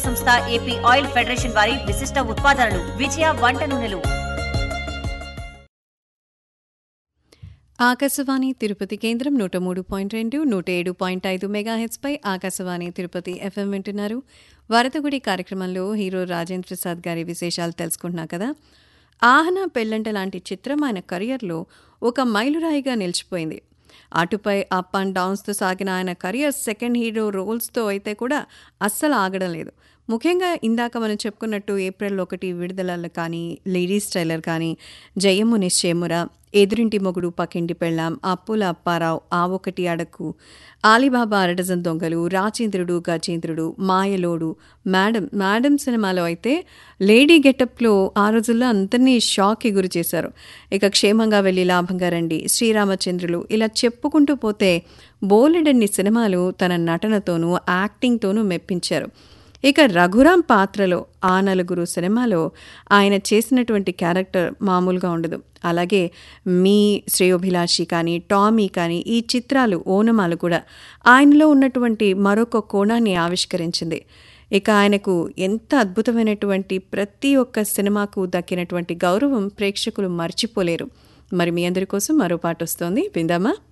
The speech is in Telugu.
సంస్థ ఏపీ ఆయిల్ ఫెడరేషన్ వారి విశిష్ట ఉత్పాదనలు విజయ వంట నూనెలు ఆకాశవాణి తిరుపతి కేంద్రం నూట మూడు పాయింట్ రెండు నూట ఏడు పాయింట్ ఐదు మెగాహెచ్పై ఆకాశవాణి తిరుపతి ఎఫ్ఎం వింటున్నారు వరదగుడి కార్యక్రమంలో హీరో రాజేంద్ర ప్రసాద్ గారి విశేషాలు తెలుసుకుంటున్నా కదా ఆహన పెళ్ళంట లాంటి చిత్రం ఆయన కెరియర్లో ఒక మైలురాయిగా నిలిచిపోయింది అటుపై అప్ అండ్ డౌన్స్తో సాగిన ఆయన కెరియర్ సెకండ్ హీరో రోల్స్తో అయితే కూడా అస్సలు ఆగడం లేదు ముఖ్యంగా ఇందాక మనం చెప్పుకున్నట్టు ఏప్రిల్ ఒకటి విడుదలలు కానీ లేడీస్ ట్రైలర్ కానీ జయము నిశ్చయముర ఎదురింటి మొగుడు పక్కింటి పెళ్ళాం అప్పుల అప్పారావు ఆ ఒకటి అడక్కు ఆలీబాబా అరడజన్ దొంగలు రాచేంద్రుడు గజేంద్రుడు మాయలోడు మేడం మేడం సినిమాలో అయితే లేడీ గెటప్లో ఆ రోజుల్లో అందరినీ షాక్కి గురి చేశారు ఇక క్షేమంగా వెళ్ళి లాభంగా రండి శ్రీరామచంద్రులు ఇలా చెప్పుకుంటూ పోతే బోలెడన్ని సినిమాలు తన నటనతోనూ యాక్టింగ్తోనూ మెప్పించారు ఇక రఘురాం పాత్రలో ఆ నలుగురు సినిమాలో ఆయన చేసినటువంటి క్యారెక్టర్ మామూలుగా ఉండదు అలాగే మీ శ్రేయోభిలాషి కానీ టామీ కానీ ఈ చిత్రాలు ఓనమాలు కూడా ఆయనలో ఉన్నటువంటి మరొక కోణాన్ని ఆవిష్కరించింది ఇక ఆయనకు ఎంత అద్భుతమైనటువంటి ప్రతి ఒక్క సినిమాకు దక్కినటువంటి గౌరవం ప్రేక్షకులు మర్చిపోలేరు మరి మీ అందరి కోసం మరో పాట వస్తోంది విందామా